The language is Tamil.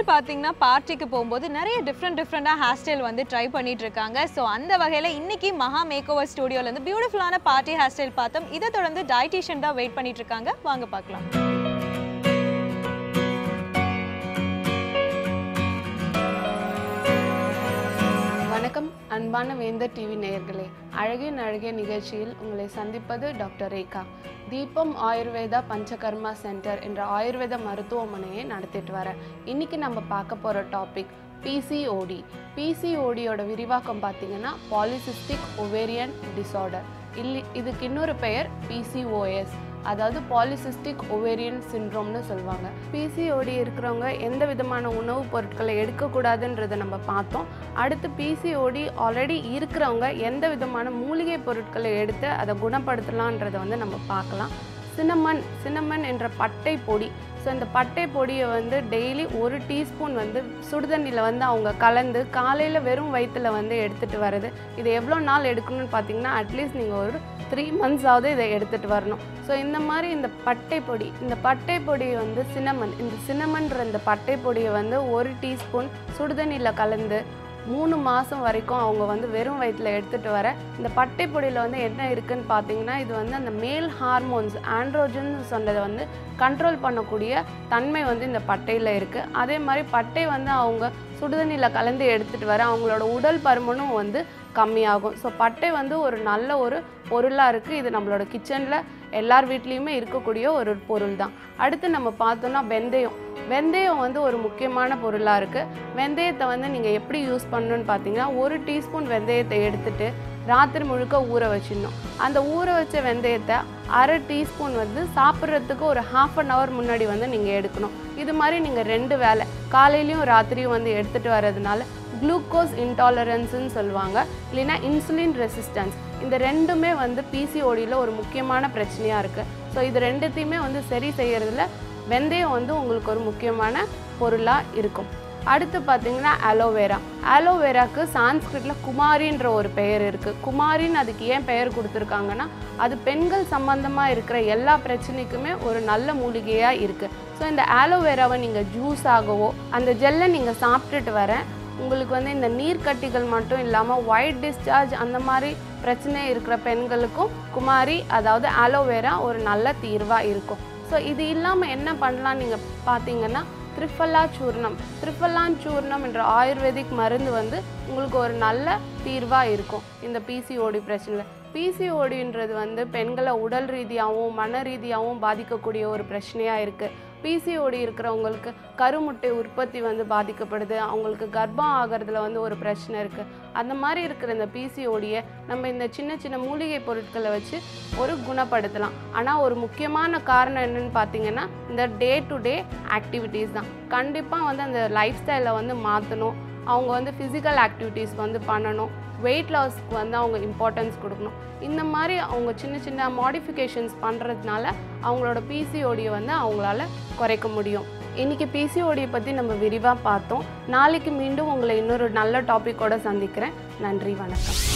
பெண்கள் பார்த்தீங்கன்னா பார்ட்டிக்கு போகும்போது நிறைய டிஃப்ரெண்ட் டிஃப்ரெண்டாக ஹேர் ஸ்டைல் வந்து ட்ரை பண்ணிட்டு இருக்காங்க ஸோ அந்த வகையில் இன்னைக்கு மகா மேக் ஓவர் ஸ்டுடியோலேருந்து பியூட்டிஃபுல்லான பார்ட்டி ஹேர் ஸ்டைல் பார்த்தோம் இதை தொடர்ந்து டயட்டிஷியன் தான் வெயிட் பண்ணிட்டு இருக்காங்க வாங்க பார்க்கலாம் வணக்கம் அன்பான வேந்தர் டிவி நேயர்களே அழகின் அழகிய நிகழ்ச்சியில் உங்களை சந்திப்பது டாக்டர் ரேகா தீபம் ஆயுர்வேதா பஞ்சகர்மா சென்டர் என்ற ஆயுர்வேத மருத்துவமனையை நடத்திட்டு வரேன் இன்னைக்கு நம்ம பார்க்க போகிற டாபிக் பிசிஓடி பிசிஓடியோட விரிவாக்கம் பார்த்தீங்கன்னா பாலிசிஸ்டிக் ஒவேரியன் டிசார்டர் இல்லை இதுக்கு இன்னொரு பெயர் பிசிஓஎஸ் அதாவது பாலிசிஸ்டிக் ஒவேரியன் சிண்ட்ரோம்னு சொல்லுவாங்க பிசிஓடி இருக்கிறவங்க எந்த விதமான உணவுப் பொருட்களை எடுக்கக்கூடாதுன்றதை நம்ம பார்த்தோம் அடுத்து பிசிஓடி ஆல்ரெடி இருக்கிறவங்க எந்த விதமான மூலிகை பொருட்களை எடுத்து அதை குணப்படுத்தலான்றதை வந்து நம்ம பார்க்கலாம் சினமன் சினமன் என்ற பட்டை பொடி ஸோ இந்த பட்டை பொடியை வந்து டெய்லி ஒரு டீஸ்பூன் வந்து சுடுதண்ணியில் வந்து அவங்க கலந்து காலையில் வெறும் வயிற்றில் வந்து எடுத்துகிட்டு வர்றது இது எவ்வளோ நாள் எடுக்கணும்னு பார்த்தீங்கன்னா அட்லீஸ்ட் நீங்கள் ஒரு த்ரீ மந்த்ஸாவது இதை எடுத்துகிட்டு வரணும் ஸோ இந்த மாதிரி இந்த பட்டை பொடி இந்த பட்டை பொடி வந்து சினமன் இந்த சினமன்ற இந்த பட்டை பொடியை வந்து ஒரு டீஸ்பூன் சுடுதண்ணியில் கலந்து மூணு மாதம் வரைக்கும் அவங்க வந்து வெறும் வயிற்றில் எடுத்துகிட்டு வர இந்த பட்டை பொடியில் வந்து என்ன இருக்குன்னு பார்த்தீங்கன்னா இது வந்து அந்த மேல் ஹார்மோன்ஸ் ஆண்ட்ரோஜன் சொன்னதை வந்து கண்ட்ரோல் பண்ணக்கூடிய தன்மை வந்து இந்த பட்டையில் இருக்குது அதே மாதிரி பட்டை வந்து அவங்க சுடுதண்ணியில் கலந்து எடுத்துகிட்டு வர அவங்களோட உடல் பருமனும் வந்து கம்மியாகும் ஸோ பட்டை வந்து ஒரு நல்ல ஒரு பொருளாக இருக்குது இது நம்மளோட கிச்சனில் எல்லார் வீட்லேயுமே இருக்கக்கூடிய ஒரு பொருள் தான் அடுத்து நம்ம பார்த்தோன்னா வெந்தயம் வெந்தயம் வந்து ஒரு முக்கியமான பொருளாக இருக்குது வெந்தயத்தை வந்து நீங்கள் எப்படி யூஸ் பண்ணணும்னு பார்த்தீங்கன்னா ஒரு டீஸ்பூன் வெந்தயத்தை எடுத்துட்டு ராத்திரி முழுக்க ஊற வச்சிடணும் அந்த ஊற வச்ச வெந்தயத்தை அரை டீஸ்பூன் வந்து சாப்பிட்றதுக்கு ஒரு ஹாஃப் அன் ஹவர் முன்னாடி வந்து நீங்கள் எடுக்கணும் இது மாதிரி நீங்கள் ரெண்டு வேளை காலையிலையும் ராத்திரியும் வந்து எடுத்துகிட்டு வர்றதுனால குளுக்கோஸ் இன்டாலரன்ஸ்னு சொல்லுவாங்க இல்லைன்னா இன்சுலின் ரெசிஸ்டன்ஸ் இந்த ரெண்டுமே வந்து பிசிஓடியில் ஒரு முக்கியமான பிரச்சனையாக இருக்குது ஸோ இது ரெண்டுத்தையுமே வந்து சரி செய்யறதுல வெந்தயம் வந்து உங்களுக்கு ஒரு முக்கியமான பொருளாக இருக்கும் அடுத்து பார்த்தீங்கன்னா அலோவேரா அலோவேராக்கு சான்ஸ்கிரிட்டில் குமாரின்ற ஒரு பெயர் இருக்குது குமாரின்னு அதுக்கு ஏன் பெயர் கொடுத்துருக்காங்கன்னா அது பெண்கள் சம்பந்தமாக இருக்கிற எல்லா பிரச்சனைக்குமே ஒரு நல்ல மூலிகையாக இருக்குது ஸோ இந்த ஆலோவேராவை நீங்கள் ஜூஸ் ஆகவோ அந்த ஜெல்லை நீங்கள் சாப்பிட்டுட்டு வர உங்களுக்கு வந்து இந்த நீர்க்கட்டிகள் மட்டும் இல்லாமல் ஒயிட் டிஸ்சார்ஜ் அந்த மாதிரி பிரச்சனை இருக்கிற பெண்களுக்கும் குமாரி அதாவது ஆலோவேரா ஒரு நல்ல தீர்வாக இருக்கும் ஸோ இது இல்லாமல் என்ன பண்ணலாம் நீங்கள் பார்த்தீங்கன்னா த்ரிஃபல்லா சூர்ணம் த்ரிஃபல்லான் சூர்ணம் என்ற ஆயுர்வேதிக் மருந்து வந்து உங்களுக்கு ஒரு நல்ல தீர்வாக இருக்கும் இந்த பிசிஓடி பிரச்சனையில் பிசிஓடின்றது வந்து பெண்களை உடல் ரீதியாகவும் மன ரீதியாகவும் பாதிக்கக்கூடிய ஒரு பிரச்சனையாக இருக்குது பிசிஓடி இருக்கிறவங்களுக்கு கருமுட்டை உற்பத்தி வந்து பாதிக்கப்படுது அவங்களுக்கு கர்ப்பம் ஆகிறதுல வந்து ஒரு பிரச்சனை இருக்குது அந்த மாதிரி இருக்கிற இந்த பிசிஓடியை நம்ம இந்த சின்ன சின்ன மூலிகை பொருட்களை வச்சு ஒரு குணப்படுத்தலாம் ஆனால் ஒரு முக்கியமான காரணம் என்னன்னு பார்த்தீங்கன்னா இந்த டே டு டே ஆக்டிவிட்டீஸ் தான் கண்டிப்பாக வந்து அந்த லைஃப் ஸ்டைலை வந்து மாற்றணும் அவங்க வந்து ஃபிசிக்கல் ஆக்டிவிட்டீஸ் வந்து பண்ணணும் வெயிட் லாஸ்க்கு வந்து அவங்க இம்பார்ட்டன்ஸ் கொடுக்கணும் இந்த மாதிரி அவங்க சின்ன சின்ன மாடிஃபிகேஷன்ஸ் பண்ணுறதுனால அவங்களோட பிசிஓடியை வந்து அவங்களால குறைக்க முடியும் இன்றைக்கி பிசிஓடியை பற்றி நம்ம விரிவாக பார்த்தோம் நாளைக்கு மீண்டும் உங்களை இன்னொரு நல்ல டாப்பிக்கோட சந்திக்கிறேன் நன்றி வணக்கம்